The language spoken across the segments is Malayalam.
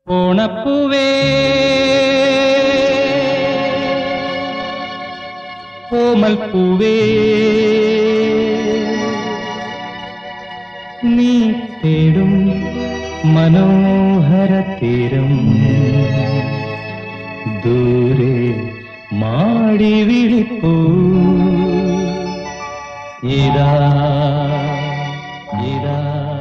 ഓണപ്പൂവേ ഓമൽ പൂവേ നീ തേടും മനോഹര തീരം ദൂരെ മാടി വിളിപ്പൂ ഇതാ ഇതാ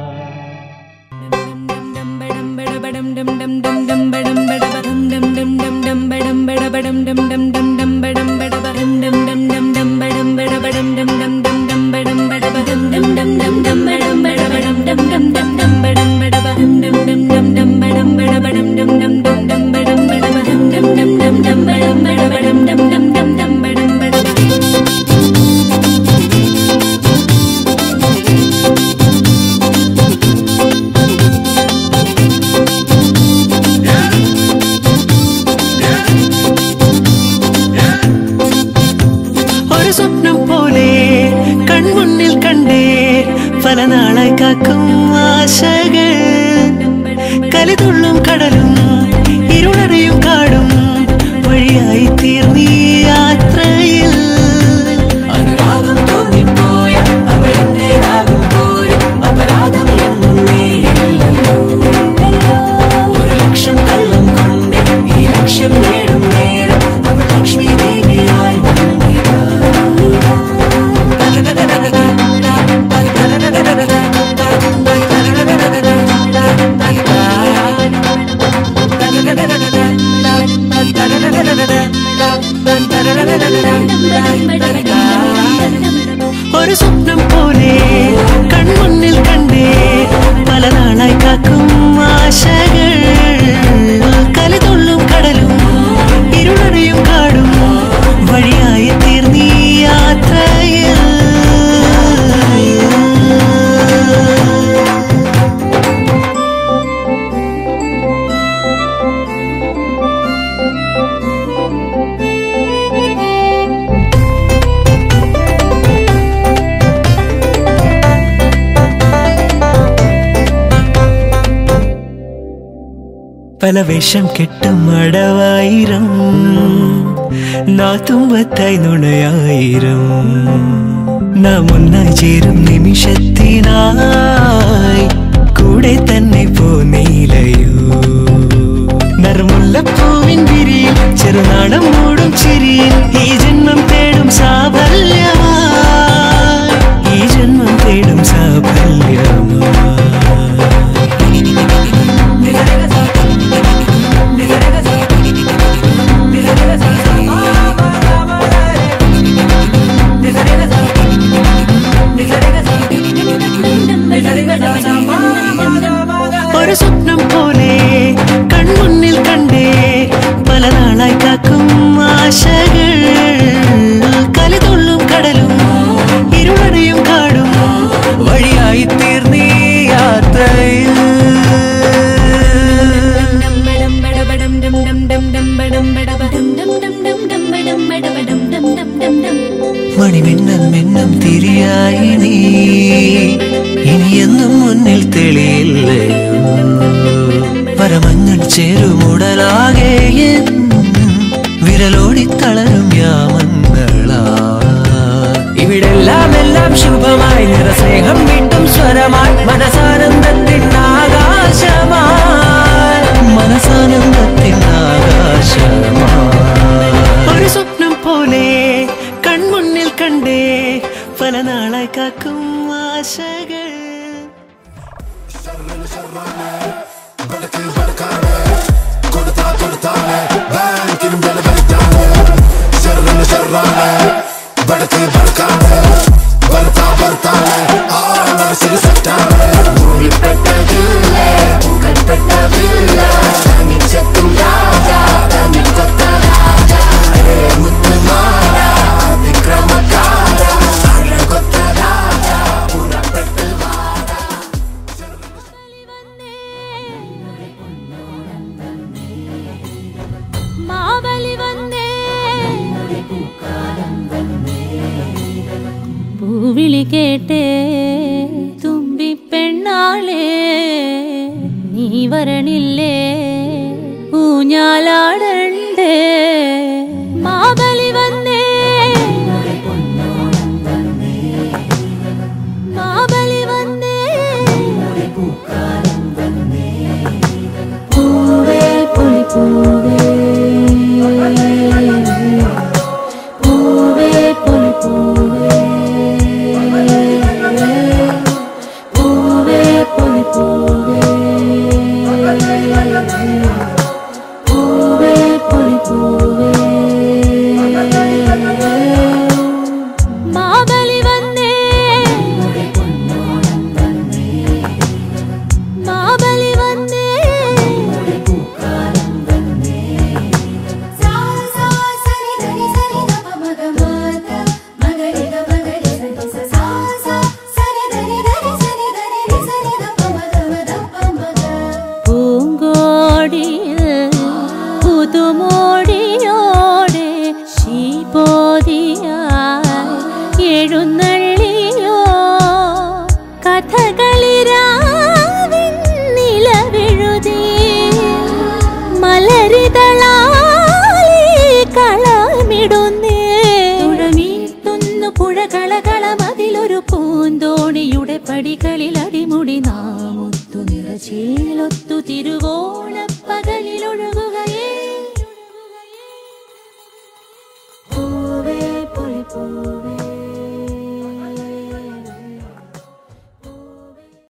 ഒരു സ്വപ്നം പോലെ കൺമുന്നിൽ കണ്ടേ പല നാളായി കാക്കും ആശകൾ കലിതുള്ളും കടലും ഇരുളറിയും കാടും വഴിയായി തീർന്നീ യാത്രയിൽ അനുരാഗം തോന്നിപ്പോയ അവളെന്റേതാകും പോലും അപരാധം എന്നും നീയില്ലല്ലോ. ഒരു ലക്ഷം കള്ളം കൊണ്ട് ഈ ലക്ഷ്യം നേടും നേരം അവൾ ലക്ഷ്മി ദേവിയായി വന്നിതാ. ഒരു സ്വപ്നം പോലെ കൺമുന്നിൽ കണ്ടേ പല നാളായി കാക്കും ആശകൾ കലിതുള്ളും കടലും ഇരുളറിയും കാടും വഴിയായി തീർന്നീ യാത്രയിൽ പല വേഷം കെട്ടും അടവായിരം നാത്തുമ്പത്തായി നുണയായിരം നാം ഒന്നായി ചേരും നിമിഷത്തിനായി കൂടെ തന്നെ പോന്നീലയോ നറുമുല്ലപ്പൂവിൻ വിരിയിൽ ചെറുനാടം മൂടും ചിരിയിൽ ഈ ജന്മം തേടും സാഫല്യമായി ഈ ജന്മം തേടും സാഫല്യമായി ഒരു സ്വപ്നം പോലെ കൺമുന്നിൽ കണ്ടേ പല നാളായി കാക്കും ആശകൾ കലിതുള്ളും കടലും ഇരുളറിയും കാടും വഴിയായി തീർന്നീ യാത്രയിൽ മണിമിന്നൽ മിന്നും തിരിയായി നീ ഇനിയെന്നും മുന്നിൽ തെളിയില്ലയോ പരമഞ്ഞൾ ചേരുമുടലാകെ എന്നും വിരലോടി തളരും യാമങ്ങളാ ഇവിടെല്ലാം എല്ലാം ശുഭമായി നിറസ്നേഹം വീണ്ടും സ്വരമായി മനസാനന്ദത്തിൻ ആകാശമായി മനസാനന്ദത്തിൻ ആകാശമായി ഒരു സ്വപ്നം പോലെ കൺമുന്നിൽ കണ്ടേ പല നാളായി കാക്കും ആശകൾ മാവലി വന്നേ പൂവിളി കേട്ടേ തുമ്പി പെണ്ണാളേ നീ വരണില്ലേ ഊഞ്ഞാലാടണ്ടേ മാബലി വന്നേ മാബലി വന്നേ പൂവേ പൊലി പൂവേ പൂവേ പൊലി പൂവേ പൂവേ പൊലി പൂവേ പൂവേ പൊലി പൂവേ മാബലി വന്നേ മാബലി വന്നേ സా സാ സരി ധരി സരി ധ പ മ ഗ മ ത മ ഗ രി ഗ മ ഗ രി സ രി സ സാ സാ സരി ധരി ധരി സരി ധരി രി സരി ധ പ മ ഗ മ ധ പ മ ഗ പൂങ്കോടിയിൽ പുതുമോൾ